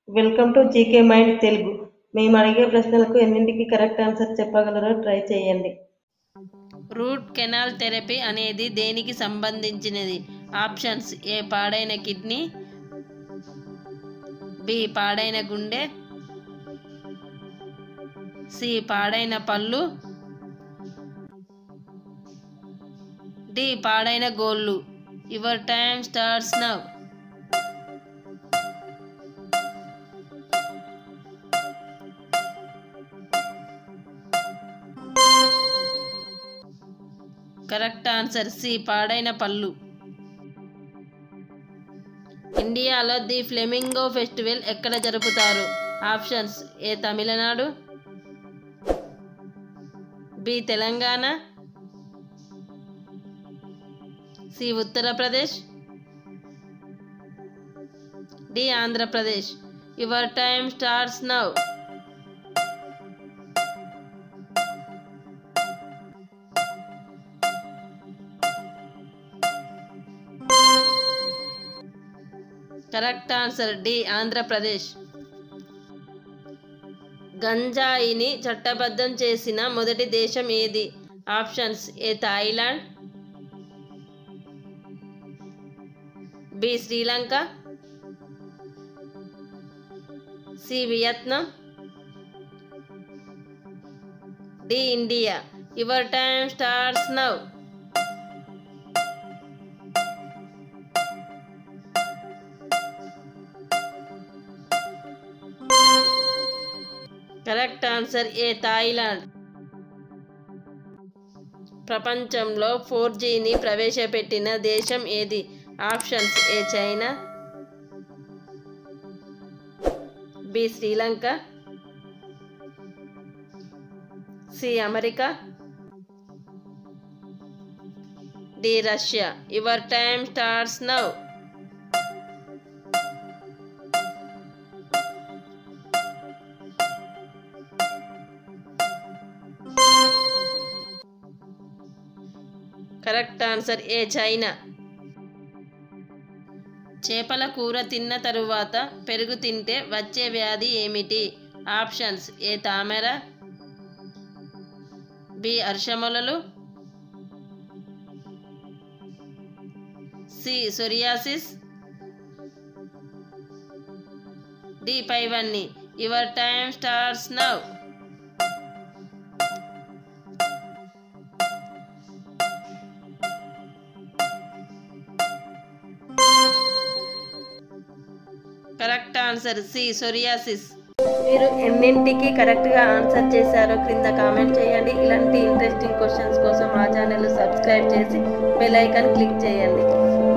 welcome to GK mind Telugu మేము అడిగే ప్రశ్నలకు ఎన్నింటికి కరెక్ట్ ఆన్సర్ చెప్పగలరో ట్రై చేయండి రూట్ కెనాల్ థెరపీ అనేది దేనికి సంబంధించినది ఆప్షన్స్ ఏ పాడైన కిడ్నీ బి పాడైన గుండె సి పాడైన పళ్ళు డి పాడైన గోళ్ళు your time starts now correct answer C పాడైన పళ్ళు ఇండియాలో ది ఫ్లెమింగో ఫెస్టివల్ ఎక్కడ జరుపుతారు options A Tamil Nadu B Telangana C Uttar Pradesh D Andhra Pradesh your time starts now correct answer D Andhra Pradesh గంజాయిని చట్టబద్ధం చేసిన మొదటి దేశం ఏది options A Thailand B Sri Lanka C Vietnam D India your time starts now correct answer A Thailand ప్రపంచంలో four జీని ప్రవేశపెట్టిన దేశం ఏది options A China B Sri Lanka C America D Russia your time starts now correct answer A China చేపల కూర తిన్న తరువాత పెరుగు తింటే వచ్చే వ్యాధి ఏమిటి ఆప్షన్స్ ఏ తామెర బి అర్షములలు సి సొరియాసిస్ డి పైవన్నీ your time starts now correct answer C psoriasis మీరు ఎన్నింటికి కరెక్ట్గా ఆన్సర్ చేశారో క్రింద కామెంట్ చేయండి ఇలాంటి ఇంట్రెస్టింగ్ క్వశ్చన్స్ కోసం మా ఛానల్ సబ్స్క్రైబ్ చేసి బెల్ ఐకాన్ క్లిక్ చేయండి